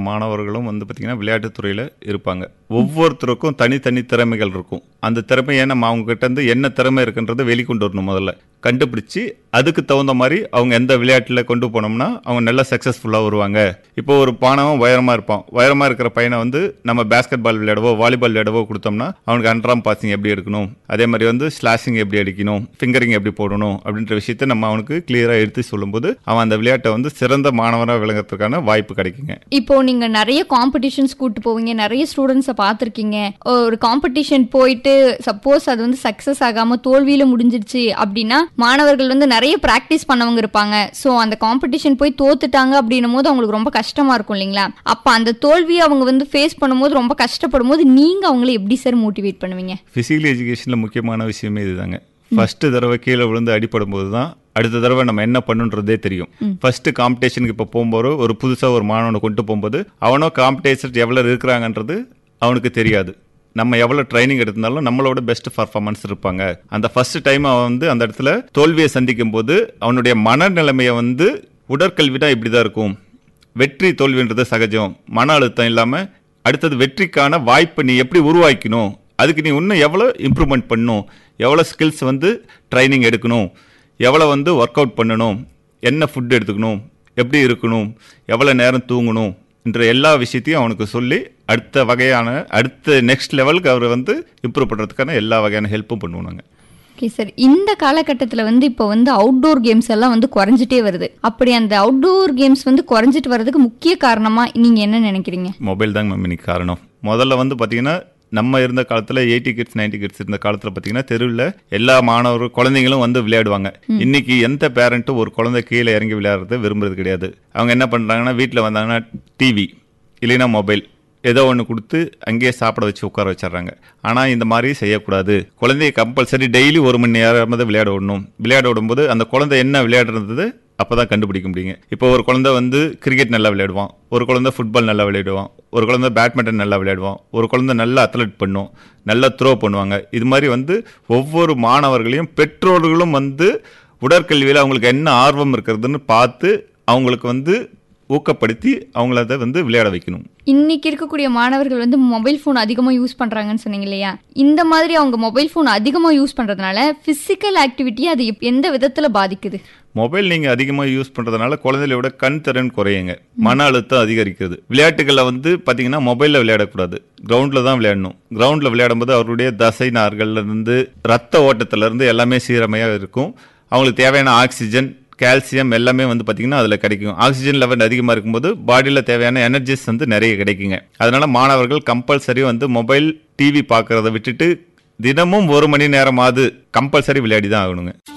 மாணவர்களும் வந்து பார்த்தீங்கன்னா விளையாட்டுத் துறையில் இருப்பாங்க ஒவ்வொருத்தருக்கும் தனித்தனி திறமைகள் இருக்கும் அந்த திறமையை நம்ம அவங்க கிட்ட இருந்து என்ன திறமை இருக்குன்றதை வெளிக்கொண்டு வரணும் முதல்ல கண்டுபிடிச்சு அதுக்கு தகுந்த மாதிரி அவங்க எந்த விளையாட்டில் கொண்டு போனோம்னா அவங்க நல்லா சக்ஸஸ்ஃபுல்லாக வருவாங்க இப்போ ஒரு பானவன் உயரமாக இருப்பான் உயரமாக இருக்கிற பையனை வந்து நம்ம பேஸ்கெட் பால் விளையாடவோ வாலிபால் விளையாடவோ கொடுத்தோம்னா அவனுக்கு அன்றாம் பாசிங் எப்படி எடுக்கணும் அதே மாதிரி வந்து ஸ்லாஷிங் எப்படி அடிக்கணும் ஃபிங்கரிங் எப்படி போடணும் அப்படின்ற விஷயத்தை நம்ம அவனுக்கு கிளியராக எடுத்து சொல்லும்போது அவன் அந்த விளையாட்டை வந்து சிறந்த மாணவராக விளங்குறதுக்கான வாய்ப்பு கிடைக்குங்க இப்போ நீங்க நிறைய காம்படிஷன்ஸ் கூட்டு போவீங்க நிறைய ஸ்டூடெண்ட்ஸை பார்த்துருக்கீங்க ஒரு காம்படிஷன் போயிட்டு சப்போஸ் அது வந்து சக்ஸஸ் ஆகாம தோல்வியில முடிஞ்சிருச்சு அப்படின்னா மாணவர்கள் வந்து நிறைய ப்ராக்டிஸ் பண்ணவங்க இருப்பாங்க ஸோ அந்த காம்படிஷன் போய் தோத்துட்டாங்க அப்படின்னும் போது அவங்களுக்கு ரொம்ப கஷ்டமா இருக்கும் இல்லைங்களா அப்ப அந்த தோல்வியை அவங்க வந்து ஃபேஸ் பண்ணும்போது ரொம்ப கஷ்டப்படும் போது நீங்க அவங்கள எப்படி சார் மோட்டிவேட் பண்ணுவீங்க ஃபிசிக்கல் எஜுகேஷனில் முக்கியமான விஷயமே இதுதாங்க ஃபர்ஸ்ட் தடவை கீழே விழுந்து அடிபடும் போது தான் அடுத்த தடவை நம்ம என்ன பண்ணுன்றதே தெரியும் ஃபர்ஸ்ட் காம்படிஷனுக்கு இப்போ போகும்போது ஒரு புதுசாக ஒரு மாணவனை கொண்டு போகும்போது அவனோ காம்படிஷன் எவ்வளோ இருக்கிறாங்கன்றது அவனுக்கு தெரியாது நம்ம எவ்வளோ ட்ரைனிங் எடுத்திருந்தாலும் நம்மளோட பெஸ்ட் பர்ஃபார்மன்ஸ் இருப்பாங்க அந்த ஃபர்ஸ்ட் டைம் அவன் வந்து அந்த இடத்துல தோல்வியை சந்திக்கும் போது அவனுடைய மனநிலைமையை வந்து உடற்கல்வி தான் இப்படி தான் இருக்கும் வெற்றி தோல்வின்றது சகஜம் மன அழுத்தம் இல்லாமல் அடுத்தது வெற்றிக்கான வாய்ப்பை நீ எப்படி உருவாக்கணும் அதுக்கு நீ இன்னும் எவ்வளோ இம்ப்ரூவ்மெண்ட் பண்ணணும் எவ்வளோ ஸ்கில்ஸ் வந்து ட்ரைனிங் எடுக்கணும் எவ்வளோ வந்து ஒர்க் அவுட் பண்ணணும் என்ன ஃபுட் எடுத்துக்கணும் எப்படி இருக்கணும் எவ்வளோ நேரம் தூங்கணும் என்ற எல்லா விஷயத்தையும் அவனுக்கு சொல்லி அடுத்த வகையான அடுத்த நெக்ஸ்ட் லெவலுக்கு அவர் வந்து இம்ப்ரூவ் பண்ணுறதுக்கான எல்லா வகையான ஹெல்ப்பும் பண்ணுவோம் நாங்கள் ஓகே சார் இந்த காலகட்டத்தில் வந்து இப்போ வந்து அவுட்டோர் கேம்ஸ் எல்லாம் வந்து குறைஞ்சிட்டே வருது அப்படி அந்த அவுட்டோர் கேம்ஸ் வந்து குறைஞ்சிட்டு வர்றதுக்கு முக்கிய காரணமா நீங்க என்ன நினைக்கிறீங்க மொபைல் தாங்க மேம் இன்னைக்கு காரணம் முதல்ல வந்து பார்த்தீங்கன்னா நம்ம இருந்த காலத்தில் எயிட்டி கிட்ஸ் நைன்டி கிட்ஸ் இருந்த காலத்தில் பார்த்தீங்கன்னா தெருவில் எல்லா மாணவர்கள் குழந்தைங்களும் வந்து விளையாடுவாங்க இன்னைக்கு எந்த பேரண்ட்டும் ஒரு குழந்தை கீழே இறங்கி விளையாடுறத விரும்புறது கிடையாது அவங்க என்ன பண்ணுறாங்கன்னா வீட்டில் வந்தாங்கன்னா டிவி இல்லைன்னா மொபைல் ஏதோ ஒன்று கொடுத்து அங்கேயே சாப்பிட வச்சு உட்கார வச்சிடுறாங்க ஆனால் இந்த மாதிரி செய்யக்கூடாது குழந்தைய கம்பல்சரி டெய்லி ஒரு மணி நேரமாவது விளையாட விடணும் விளையாட விடும்போது அந்த குழந்தை என்ன விளையாடுறது அப்போ தான் கண்டுபிடிக்க முடியுங்க இப்போ ஒரு குழந்தை வந்து கிரிக்கெட் நல்லா விளையாடுவான் ஒரு குழந்தை ஃபுட்பால் நல்லா விளையாடுவான் ஒரு குழந்தை பேட்மிண்டன் நல்லா விளையாடுவான் ஒரு குழந்தை நல்லா அத்லெட் பண்ணும் நல்லா த்ரோ பண்ணுவாங்க இது மாதிரி வந்து ஒவ்வொரு மாணவர்களையும் பெற்றோர்களும் வந்து உடற்கல்வியில் அவங்களுக்கு என்ன ஆர்வம் இருக்கிறதுன்னு பார்த்து அவங்களுக்கு வந்து ஊக்கப்படுத்தி அவங்கள அதை வந்து விளையாட வைக்கணும் இன்னைக்கு இருக்கக்கூடிய மாணவர்கள் வந்து மொபைல் ஃபோன் அதிகமாக யூஸ் பண்ணுறாங்கன்னு சொன்னீங்க இல்லையா இந்த மாதிரி அவங்க மொபைல் ஃபோன் அதிகமாக யூஸ் பண்ணுறதுனால ஃபிசிக்கல் ஆக்டிவிட்டி அது எப்- எந்த விதத்தில் பாதிக்குது மொபைல் நீங்கள் அதிகமாக யூஸ் பண்ணுறதுனால குழந்தைகளோட கண் திறன் குறையுங்க மன அழுத்தம் அதிகரிக்கிறது விளையாட்டுகளில் வந்து பார்த்தீங்கன்னா மொபைலில் விளையாடக்கூடாது கிரவுண்டில் தான் விளையாடணும் கிரவுண்டில் விளையாடும்போது அவருடைய தசை நார்கள்ல இருந்து ரத்த ஓட்டத்துல இருந்து எல்லாமே சீரமையாக இருக்கும் அவங்களுக்கு தேவையான ஆக்சிஜன் கால்சியம் எல்லாமே வந்து பார்த்தீங்கன்னா அதில் கிடைக்கும் ஆக்சிஜன் லெவல் அதிகமாக இருக்கும்போது பாடியில் தேவையான எனர்ஜிஸ் வந்து நிறைய கிடைக்குங்க அதனால மாணவர்கள் கம்பல்சரி வந்து மொபைல் டிவி பார்க்கறத விட்டுட்டு தினமும் ஒரு மணி நேரமாவது கம்பல்சரி விளையாடி தான் ஆகணுங்க